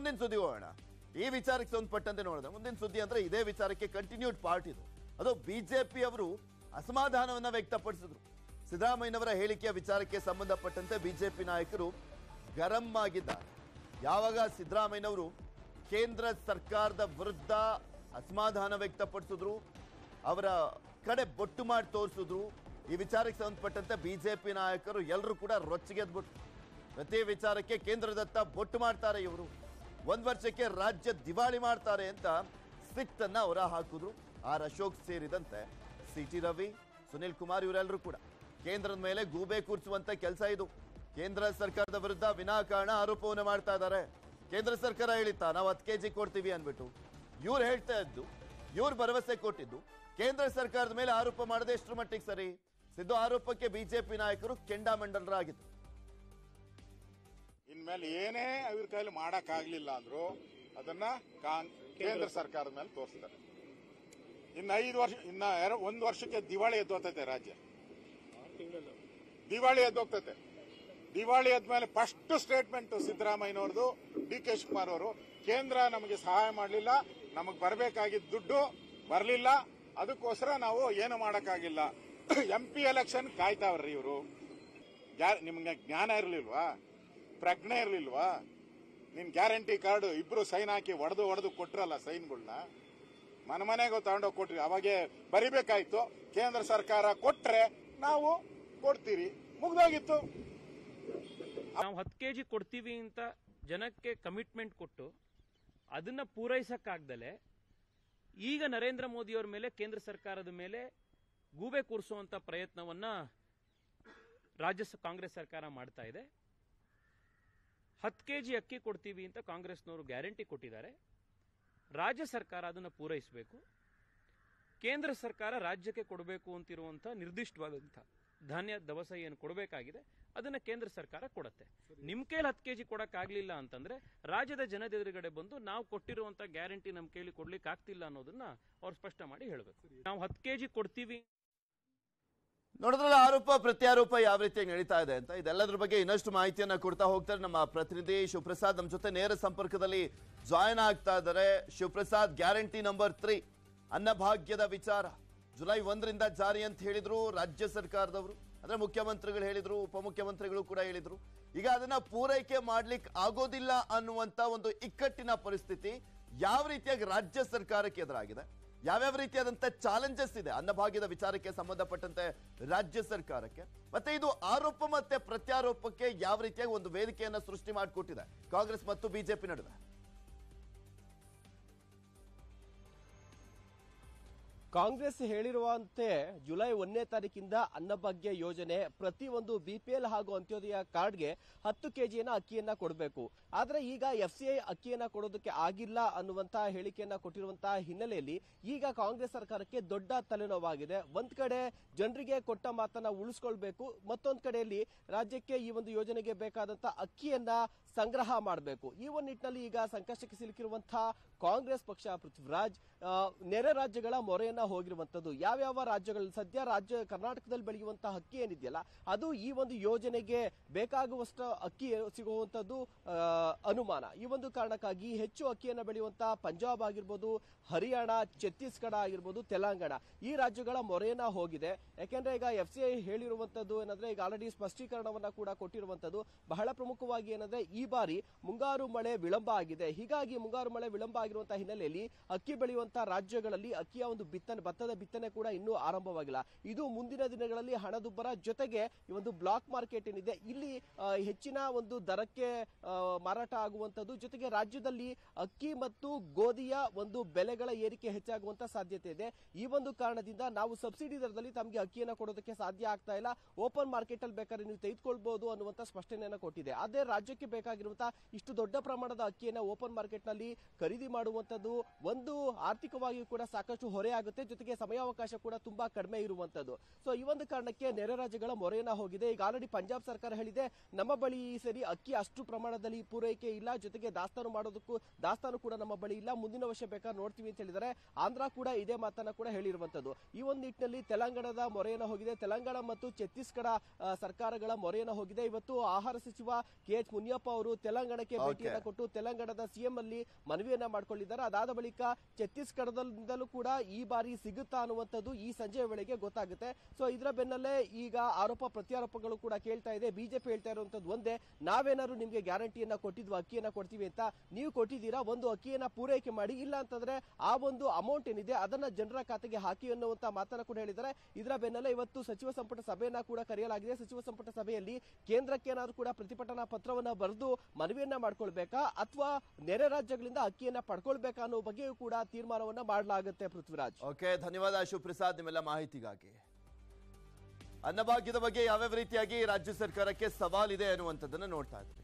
ಮುಂದಿನ ಸುದ್ದಿ ಹೋಗೋಣ ಈ ವಿಚಾರಕ್ಕೆ ಸಂಬಂಧಪಟ್ಟಂತೆ ನೋಡಿದ್ರೆ ಮುಂದಿನ ಸುದ್ದಿ ಅಂದ್ರೆ ಇದೇ ವಿಚಾರಕ್ಕೆ ಕಂಟಿನ್ಯೂಡ್ ಪಾರ್ಟ್ ಇದು ಅದು ಬಿಜೆಪಿ ಅವರು ಅಸಮಾಧಾನವನ್ನ ವ್ಯಕ್ತಪಡಿಸಿದ್ರು ಸಿದ್ದರಾಮಯ್ಯನವರ ಹೇಳಿಕೆಯ ವಿಚಾರಕ್ಕೆ ಸಂಬಂಧಪಟ್ಟಂತೆ ಬಿಜೆಪಿ ನಾಯಕರು ಗರಂ ಆಗಿದ್ದಾರೆ ಯಾವಾಗ ಸಿದ್ದರಾಮಯ್ಯನವರು ಕೇಂದ್ರ ಸರ್ಕಾರದ ವಿರುದ್ಧ ಅಸಮಾಧಾನ ವ್ಯಕ್ತಪಡಿಸಿದ್ರು ಅವರ ಕಡೆ ಬೊಟ್ಟು ಮಾಡಿ ತೋರಿಸಿದ್ರು ಈ ವಿಚಾರಕ್ಕೆ ಸಂಬಂಧಪಟ್ಟಂತೆ ಬಿಜೆಪಿ ನಾಯಕರು ಎಲ್ಲರೂ ಕೂಡ ರೊಚ್ಚಿಗೆದ್ಬಿಟ್ರು ಪ್ರತಿ ವಿಚಾರಕ್ಕೆ ಕೇಂದ್ರದತ್ತ ಬೊಟ್ಟು ಮಾಡ್ತಾರೆ ಇವರು ಒಂದ್ ವರ್ಷಕ್ಕೆ ರಾಜ್ಯ ದಿವಾಳಿ ಮಾಡ್ತಾರೆ ಅಂತ ಸಿಟ್ಟನ್ನ ಹೊರ ಹಾಕಿದ್ರು ಆರ್ ಅಶೋಕ್ ಸೇರಿದಂತೆ ಸಿ ಟಿ ರವಿ ಸುನಿಲ್ ಕುಮಾರ್ ಇವರೆಲ್ಲರೂ ಕೂಡ ಕೇಂದ್ರದ ಮೇಲೆ ಗೂಬೆ ಕೂರಿಸುವಂತ ಕೆಲಸ ಇದು ಕೇಂದ್ರ ಸರ್ಕಾರದ ವಿರುದ್ಧ ವಿನಾಕಾರಣ ಆರೋಪವನ್ನು ಮಾಡ್ತಾ ಇದ್ದಾರೆ ಕೇಂದ್ರ ಸರ್ಕಾರ ಹೇಳಿತಾ ನಾವು ಹತ್ತು ಕೆಜಿ ಕೊಡ್ತೀವಿ ಅನ್ಬಿಟ್ಟು ಇವ್ರು ಹೇಳ್ತಾ ಇದ್ದು ಇವ್ರು ಭರವಸೆ ಕೊಟ್ಟಿದ್ದು ಕೇಂದ್ರ ಸರ್ಕಾರದ ಮೇಲೆ ಆರೋಪ ಮಾಡದೆ ಎಷ್ಟರ ಮಟ್ಟಿಗೆ ಸರಿ ಸಿದ್ದು ಆರೋಪಕ್ಕೆ ಬಿಜೆಪಿ ನಾಯಕರು ಕೆಂಡಾಮಂಡಲರಾಗಿದ್ರು ಇನ್ಮೇಲೆ ಏನೇ ಅವ್ರ ಕೈಲಿ ಮಾಡಕ್ ಆಗ್ಲಿಲ್ಲ ಅಂದ್ರು ಅದನ್ನ ಕಾಂಗ್- ಕೇಂದ್ರ ಸರ್ಕಾರದ ಮೇಲೆ ತೋರಿಸ್ತಾರೆ ಇನ್ನ ಐದು ವರ್ಷ ಇನ್ನ ಎರ- ಒಂದ್ ವರ್ಷಕ್ಕೆ ದಿವಾಳಿ ಎದ್ದೋಗ್ತೈತೆ ರಾಜ್ಯ ದಿವಾಳಿ ಎದ್ದೋಗ್ತೈತೆ ದಿವಾಳಿ ಎದ್ಮೇಲೆ ಫಸ್ಟ್ ಸ್ಟೇಟ್ಮೆಂಟ್ ಸಿದ್ದರಾಮಯ್ಯನವ್ರದ್ದು ಡಿ ಕೆ ಶಿವಕುಮಾರ್ ಅವರು ಕೇಂದ್ರ ನಮಗೆ ಸಹಾಯ ಮಾಡಲಿಲ್ಲ ನಮಗ್ ಬರಬೇಕಾಗಿದ್ದ ದುಡ್ಡು ಬರಲಿಲ್ಲ ಅದಕ್ಕೋಸ್ಕರ ನಾವು ಏನು ಮಾಡಕ್ಕಾಗಿಲ್ಲ ಎಂ ಪಿ ಎಲೆಕ್ಷನ್ ಕಾಯ್ತಾವ್ರಿ ಇವರು ನಿಮ್ಗೆ ಜ್ಞಾನ ಇರಲಿಲ್ವಾ ಪ್ರಜ್ಞೆ ಇರಲಿಲ್ವಾ ನಿನ್ ಗ್ಯಾರಂಟಿ ಕಾರ್ಡ್ ಇಬ್ರು ಸೈನ್ ಹಾಕಿ ಒಡೆದು ಒಡೆದು ಕೊಟ್ರಲ್ಲ ಸೈನ್ಗಳನ್ನ ಮನೆ ಮನೆಗೂ ತಗೊಂಡೋಗಿ ಕೊಟ್ರಿ ಅವಾಗೆ ಬರಿಬೇಕಾಯ್ತು ಕೇಂದ್ರ ಸರ್ಕಾರ ಕೊಟ್ರೆ ನಾವು ಕೊಡ್ತೀರಿ ಮುಗ್ದೋಗಿತ್ತು ನಾವು ಹತ್ತು ಕೆ ಜಿ ಕೊಡ್ತೀವಿ ಅಂತ ಜನಕ್ಕೆ ಕಮಿಟ್ಮೆಂಟ್ ಕೊಟ್ಟು ಅದನ್ನ ಪೂರೈಸಕ್ಕಾಗ್ದಲೆ ಈಗ ನರೇಂದ್ರ ಮೋದಿಯವರ ಮೇಲೆ ಕೇಂದ್ರ ಸರ್ಕಾರದ ಮೇಲೆ ಗೂಬೆ ಕೂರಿಸುವಂತ ಪ್ರಯತ್ನವನ್ನ ರಾಜ್ಯ ಸ- ಕಾಂಗ್ರೆಸ್ ಸರ್ಕಾರ ಮಾಡ್ತಾ ಇದೆ ಹತ್ತು ಕೆ ಜಿ ಅಕ್ಕಿ ಕೊಡ್ತೀವಿ ಅಂತ ಕಾಂಗ್ರೆಸ್ನವರು ಗ್ಯಾರಂಟಿ ಕೊಟ್ಟಿದ್ದಾರೆ ರಾಜ್ಯ ಸರ್ಕಾರ ಅದನ್ನು ಪೂರೈಸಬೇಕು ಕೇಂದ್ರ ಸರ್ಕಾರ ರಾಜ್ಯಕ್ಕೆ ಕೊಡಬೇಕು ಅಂತಿರುವಂಥ ನಿರ್ದಿಷ್ಟವಾದಂಥ ಧಾನ್ಯ ದವಸ ಏನು ಕೊಡಬೇಕಾಗಿದೆ ಅದನ್ನ ಕೇಂದ್ರ ಸರ್ಕಾರ ಕೊಡುತ್ತೆ ನಿಮ್ ಕೈಲಿ ಹತ್ತು ಕೆಜಿ ಕೊಡಕ್ಕಾಗ್ಲಿಲ್ಲ ಅಂತಂದ್ರೆ ರಾಜ್ಯದ ಜನದ ಎದುರುಗಡೆ ಬಂದು ನಾವು ಕೊಟ್ಟಿರುವಂತ ಗ್ಯಾರಂಟಿ ನಮ್ ಕೈಲಿ ಕೊಡ್ಲಿಕ್ಕೆ ಆಗ್ತಿಲ್ಲ ಅನ್ನೋದನ್ನ ಅವ್ರು ಸ್ಪಷ್ಟ ಮಾಡಿ ಹೇಳಬೇಕು ನಾವು ಹತ್ತು ಕೆಜಿ ಕೊಡ್ತೀವಿ ನೋಡಿದ್ರಲ್ಲ ಆರೋಪ ಪ್ರತ್ಯಾರೋಪ ಯಾವ ರೀತಿ ನಡೀತಾ ಇದೆ ಅಂತ ಇದೆಲ್ಲದ್ರ ಬಗ್ಗೆ ಇನ್ನಷ್ಟು ಮಾಹಿತಿಯನ್ನ ಕೊಡ್ತಾ ಹೋಗ್ತಾರೆ ನಮ್ಮ ಪ್ರತಿನಿಧಿ ಶಿವಪ್ರಸಾದ್ ನಮ್ಮ ಜೊತೆ ನೇರ ಸಂಪರ್ಕದಲ್ಲಿ ಜಾಯಿನ್ ಆಗ್ತಾ ಇದ್ದಾರೆ ಶಿವಪ್ರಸಾದ್ ಗ್ಯಾರಂಟಿ ನಂಬರ್ ತ್ರೀ ಅನ್ನಭಾಗ್ಯದ ವಿಚಾರ ಜುಲೈ ಒಂದರಿಂದ ಜಾರಿ ಅಂತ ಹೇಳಿದ್ರು ರಾಜ್ಯ ಸರ್ಕಾರದವರು ಅಂದ್ರೆ ಮುಖ್ಯಮಂತ್ರಿಗಳು ಹೇಳಿದ್ರು ಉಪಮುಖ್ಯಮಂತ್ರಿಗಳು ಕೂಡ ಹೇಳಿದ್ರು ಈಗ ಅದನ್ನ ಪೂರೈಕೆ ಮಾಡ್ಲಿಕ್ಕೆ ಆಗೋದಿಲ್ಲ ಅನ್ನುವಂತ ಒಂದು ಇಕ್ಕಟ್ಟಿನ ಪರಿಸ್ಥಿತಿ ಯಾವ ರೀತಿಯಾಗಿ ರಾಜ್ಯ ಸರ್ಕಾರಕ್ಕೆ ಎದುರಾಗಿದೆ ಯಾವ್ಯಾವ ರೀತಿಯಾದಂತ ಚಾಲೆಂಜಸ್ ಇದೆ ಅನ್ನಭಾಗ್ಯದ ವಿಚಾರಕ್ಕೆ ಸಂಬಂಧಪಟ್ಟಂತೆ ರಾಜ್ಯ ಸರ್ಕಾರಕ್ಕೆ ಮತ್ತೆ ಇದು ಆರೋಪ ಮತ್ತೆ ಪ್ರತ್ಯಾರೋಪಕ್ಕೆ ಯಾವ ರೀತಿಯಾಗಿ ಒಂದು ವೇದಿಕೆಯನ್ನ ಸೃಷ್ಟಿ ಮಾಡಿಕೊಟ್ಟಿದೆ ಕಾಂಗ್ರೆಸ್ ಮತ್ತು ಬಿಜೆಪಿ ನಡುವೆ ಕಾಂಗ್ರೆಸ್ ಹೇಳಿರುವಂತೆ ಜುಲೈ ಒಂದನೇ ತಾರೀಕಿಂದ ಅನ್ನಭಾಗ್ಯ ಯೋಜನೆ ಪ್ರತಿ ಒಂದು ಬಿಪಿಎಲ್ ಹಾಗೂ ಅಂತ್ಯೋದಯ ಕಾರ್ಡ್ಗೆ ಹತ್ತು ಕೆಜಿಯನ್ನ ಅಕ್ಕಿಯನ್ನ ಕೊಡಬೇಕು ಆದ್ರೆ ಈಗ ಎಫ್ ಸಿ ಐ ಅಕ್ಕಿಯನ್ನ ಕೊಡೋದಕ್ಕೆ ಆಗಿಲ್ಲ ಅನ್ನುವಂತಹ ಹೇಳಿಕೆಯನ್ನ ಕೊಟ್ಟಿರುವಂತಹ ಹಿನ್ನೆಲೆಯಲ್ಲಿ ಈಗ ಕಾಂಗ್ರೆಸ್ ಸರ್ಕಾರಕ್ಕೆ ದೊಡ್ಡ ತಲೆನೋವಾಗಿದೆ ಒಂದ್ ಕಡೆ ಜನರಿಗೆ ಕೊಟ್ಟ ಮಾತನ್ನ ಉಳಿಸ್ಕೊಳ್ಬೇಕು ಮತ್ತೊಂದ್ ಕಡೆಯಲ್ಲಿ ರಾಜ್ಯಕ್ಕೆ ಈ ಒಂದು ಯೋಜನೆಗೆ ಬೇಕಾದಂತ ಅಕ್ಕಿಯನ್ನ ಸಂಗ್ರಹ ಮಾಡಬೇಕು ಈ ಒಂದು ನಿಟ್ಟಿನಲ್ಲಿ ಈಗ ಸಂಕಷ್ಟಕ್ಕೆ ಸಿಲುಕಿರುವಂತಹ ಕಾಂಗ್ರೆಸ್ ಪಕ್ಷ ಪೃಥ್ವಿರಾಜ್ ಆ, ನೆರೆ ರಾಜ್ಯಗಳ ಮೊರೆಯನ್ನ ಹೋಗಿರುವಂತದ್ದು ಯಾವ್ಯಾವ ರಾಜ್ಯಗಳಲ್ಲಿ ಸದ್ಯ ರಾಜ್ಯ ಕರ್ನಾಟಕದಲ್ಲಿ ಬೆಳೆಯುವಂತಹ ಅಕ್ಕಿ ಏನಿದೆಯಲ್ಲ ಅದು ಈ ಒಂದು ಯೋಜನೆಗೆ ಬೇಕಾಗುವಷ್ಟು ಅಕ್ಕಿ ಸಿಗುವಂತದ್ದು ಆ, ಅನುಮಾನ ಈ ಒಂದು ಕಾರಣಕ್ಕಾಗಿ ಹೆಚ್ಚು ಅಕ್ಕಿಯನ್ನು ಬೆಳೆಯುವಂತಹ ಪಂಜಾಬ್ ಆಗಿರ್ಬೋದು ಹರಿಯಾಣ ಛತ್ತೀಸ್ಗಢ ಆಗಿರ್ಬೋದು ತೆಲಂಗಾಣ ಈ ರಾಜ್ಯಗಳ ಮೊರೆಯನ್ನ ಹೋಗಿದೆ ಯಾಕೆಂದ್ರೆ ಈಗ ಎಫ್ ಸಿ ಐ ಹೇಳಿರುವಂತದ್ದು ಏನಂದ್ರೆ ಈಗ ಆಲ್ರೆಡಿ ಸ್ಪಷ್ಟೀಕರಣವನ್ನ ಕೂಡ ಕೊಟ್ಟಿರುವಂತದ್ದು ಬಹಳ ಪ್ರಮುಖವಾಗಿ ಏನಂದ್ರೆ ಈ ಬಾರಿ ಮುಂಗಾರು ಮಳೆ ವಿಳಂಬ ಆಗಿದೆ ಹೀಗಾಗಿ ಮುಂಗಾರು ಮಳೆ ವಿಳಂಬ ಆಗಿರುವಂತಹ ಹಿನ್ನೆಲೆಯಲ್ಲಿ ಅಕ್ಕಿ ಬೆಳೆಯುವಂತಹ ರಾಜ್ಯಗಳಲ್ಲಿ ಅಕ್ಕಿಯ ಒಂದು ಬಿತ್ತನೆ ಭತ್ತದ ಬಿತ್ತನೆ ಕೂಡ ಇನ್ನೂ ಆರಂಭವಾಗಿಲ್ಲ ಇದು ಮುಂದಿನ ದಿನಗಳಲ್ಲಿ ಹಣದುಬ್ಬರ ಜೊತೆಗೆ ಈ ಒಂದು ಬ್ಲಾಕ್ ಮಾರ್ಕೆಟ್ ಏನಿದೆ ಇಲ್ಲಿ ಆ, ಹೆಚ್ಚಿನ ಒಂದು ದರಕ್ಕೆ ಆ, ಮಾರಾಟ ಆಗುವಂತದ್ದು ಜೊತೆಗೆ ರಾಜ್ಯದಲ್ಲಿ ಅಕ್ಕಿ ಮತ್ತು ಗೋಧಿಯ ಒಂದು ಬೆಲೆಗಳ ಏರಿಕೆ ಹೆಚ್ಚಾಗುವಂತ ಸಾಧ್ಯತೆ ಇದೆ ಈ ಒಂದು ಕಾರಣದಿಂದ ನಾವು ಸಬ್ಸಿಡಿ ದರದಲ್ಲಿ ತಮಗೆ ಅಕ್ಕಿಯನ್ನು ಕೊಡೋದಕ್ಕೆ ಸಾಧ್ಯ ಆಗ್ತಾ ಇಲ್ಲ ಓಪನ್ ಮಾರ್ಕೆಟ್ ಅಲ್ಲಿ ಬೇಕಾದ್ರೆ ನೀವು ತೆಗೆದುಕೊಳ್ಬಹುದು ಅನ್ನುವಂತ ಸ್ಪಷ್ಟನೆಯನ್ನ ಕೊಟ್ಟಿದೆ ಅದೇ ರಾಜ್ಯಕ್ಕೆ ಬೇಕಾಗಿರುವಂತಹ ಇಷ್ಟು ದೊಡ್ಡ ಪ್ರಮಾಣದ ಅಕ್ಕಿಯನ್ನ ಓಪನ್ ಮಾರ್ಕೆಟ್ ನಲ್ಲಿ ಖರೀದಿ ಮಾಡುವಂತದ್ದು ಒಂದು ಆರ್ಥಿಕವಾಗಿಯೂ ಕೂಡ ಸಾಕಷ್ಟು ಹೊರೆ ಆಗುತ್ತೆ ಜೊತೆಗೆ ಸಮಯಾವಕಾಶ ಕೂಡ ತುಂಬಾ ಕಡಿಮೆ ಇರುವಂತದ್ದು ಸೊ ಈ ಒಂದು ಕಾರಣಕ್ಕೆ ನೆರೆ ರಾಜ್ಯಗಳ ಮೊರೆಯನ್ನ ಹೋಗಿದೆ ಈಗ ಆಲ್ರೆಡಿ ಪಂಜಾಬ್ ಸರ್ಕಾರ ಹೇಳಿದೆ ನಮ್ಮ ಬಳಿ ಈ ಸರಿ ಅಕ್ಕಿ ಅಷ್ಟು ಪ್ರಮಾಣದಲ್ಲಿ ಪೂರೈಕೆ ಇಲ್ಲ ಜೊತೆಗೆ ದಾಸ್ತಾನು ಮಾಡೋದಕ್ಕೂ ದಾಸ್ತಾನು ಕೂಡ ನಮ್ಮ ಬಳಿ ಇಲ್ಲ ಮುಂದಿನ ವರ್ಷ ಬೇಕಾದ್ರೆ ನೋಡ್ತೀವಿ ಅಂತ ಹೇಳಿದ್ದಾರೆ ಆಂಧ್ರ ಕೂಡ ಇದೇ ಮಾತನ್ನ ಕೂಡ ಹೇಳಿರುವಂತದ್ದು ಈ ಒಂದು ನಿಟ್ಟಿನಲ್ಲಿ ತೆಲಂಗಾಣದ ಮೊರೆಯನ್ನ ಹೋಗಿದೆ ತೆಲಂಗಾಣ ಮತ್ತು ಛತ್ತೀಸ್ಗಢ ಆ, ಸರ್ಕಾರಗಳ ಮೊರೆಯನ್ನ ಹೋಗಿದೆ ಇವತ್ತು ಆಹಾರ ಸಚಿವ ಕೆ ಎಚ್ ಮುನಿಯಪ್ಪ ಅವರು ಅವರು ತೆಲಂಗಾಣಕ್ಕೆ Okay. ಭೇಟಿಯನ್ನ ಕೊಟ್ಟು ತೆಲಂಗಾಣದ ಸಿಎಂ ಅಲ್ಲಿ ಮನವಿಯನ್ನ ಮಾಡ್ಕೊಂಡಿದ್ದಾರೆ ಅದಾದ ಬಳಿಕ ಛತ್ತೀಸ್ಗಢದಿಂದಲೂ ಕೂಡ ಈ ಬಾರಿ ಸಿಗುತ್ತಾ ಅನ್ನುವಂಥದ್ದು ಈ ಸಂಜೆಯ ವೇಳೆಗೆ ಗೊತ್ತಾಗುತ್ತೆ ಸೊ ಇದರ ಬೆನ್ನಲ್ಲೇ ಈಗ ಆರೋಪ ಪ್ರತ್ಯಾರೋಪಗಳು ಕೂಡ ಕೇಳ್ತಾ ಇದೆ ಬಿಜೆಪಿ ಹೇಳ್ತಾ ಇರುವಂತದ್ದು ಒಂದೇ ನಾವೇನಾದ್ರು ನಿಮ್ಗೆ ಗ್ಯಾರಂಟಿಯನ್ನ ಕೊಟ್ಟಿದ್ವು ಅಕ್ಕಿಯನ್ನ ಕೊಡ್ತೀವಿ ಅಂತ ನೀವು ಕೊಟ್ಟಿದ್ದೀರಾ ಒಂದು ಅಕ್ಕಿಯನ್ನ ಪೂರೈಕೆ ಮಾಡಿ ಇಲ್ಲ ಅಂತಂದ್ರೆ ಆ ಒಂದು ಅಮೌಂಟ್ ಏನಿದೆ ಅದನ್ನ ಜನರ ಖಾತೆಗೆ ಹಾಕಿ ಅನ್ನುವಂತ ಮಾತನ್ನ ಕೂಡ ಹೇಳಿದ್ದಾರೆ ಇದರ ಬೆನ್ನಲ್ಲೇ ಇವತ್ತು ಸಚಿವ ಸಂಪುಟ ಸಭೆಯನ್ನ ಕೂಡ ಕರೆಯಲಾಗಿದೆ ಸಚಿವ ಸಂಪುಟ ಸಭೆಯಲ್ಲಿ ಕೇಂದ್ರಕ್ಕೆ ಏನಾದ್ರು ಕೂಡ ಪ್ರತಿಭಟನಾ ಪತ್ರವನ್ನ ಬರೆದು ಮನವಿಯನ್ನ ಮಾಡ್ಕೊಳ್ಬೇಕಾ ಅಥವಾ ನೆರೆ ರಾಜ್ಯಗಳಿಂದ ಅಕ್ಕಿಯನ್ನ ಪಡ್ಕೊಳ್ಬೇಕಾ ಅನ್ನೋ ಬಗ್ಗೆಯೂ ಕೂಡ ತೀರ್ಮಾನವನ್ನ ಮಾಡಲಾಗುತ್ತೆ ಪೃಥ್ವಿರಾಜ್ ಓಕೆ ಧನ್ಯವಾದ ಶಿವಪ್ರಸಾದ್ ನಿಮ್ಮೆಲ್ಲ ಮಾಹಿತಿಗಾಗಿ ಅನ್ನಭಾಗ್ಯದ ಬಗ್ಗೆ ಯಾವ್ಯಾವ ರೀತಿಯಾಗಿ ರಾಜ್ಯ ಸರ್ಕಾರಕ್ಕೆ ಸವಾಲಿದೆ ಅನ್ನುವಂಥದ್ದನ್ನ ನೋಡ್ತಾ ಇದ್ವಿ